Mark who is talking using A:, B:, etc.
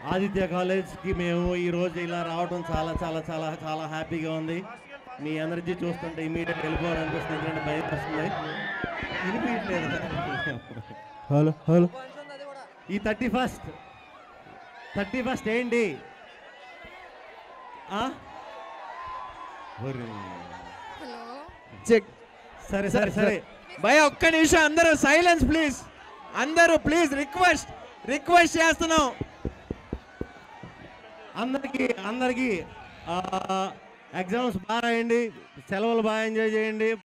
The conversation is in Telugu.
A: ఆదిత్య కాలేజ్కి మేము ఈ రోజు ఇలా రావడం చాలా చాలా చాలా చాలా హ్యాపీగా ఉంది మీ ఎనర్జీ చూస్తుంటే ఇమీడియట్ వెళ్ళిపోవాలనిపిస్తుంది ఎందుకంటే భయం వస్తుంది వినిపించట్లేదు హలో హలో ఈ థర్టీ ఫస్ట్ థర్టీ ఫస్ట్ ఏంటి ఆ? ఒరే.
B: చెక్
A: సరే సరే సరే
B: భయ ఒక్క నిమిషం అందరూ సైలెన్స్ ప్లీజ్ అందరూ ప్లీజ్ రిక్వెస్ట్ రిక్వెస్ట్ చేస్తున్నాం
A: అందరికీ అందరికీ ఎగ్జామ్స్ బాగా రాయండి సెలవులు బాగా ఎంజాయ్ చేయండి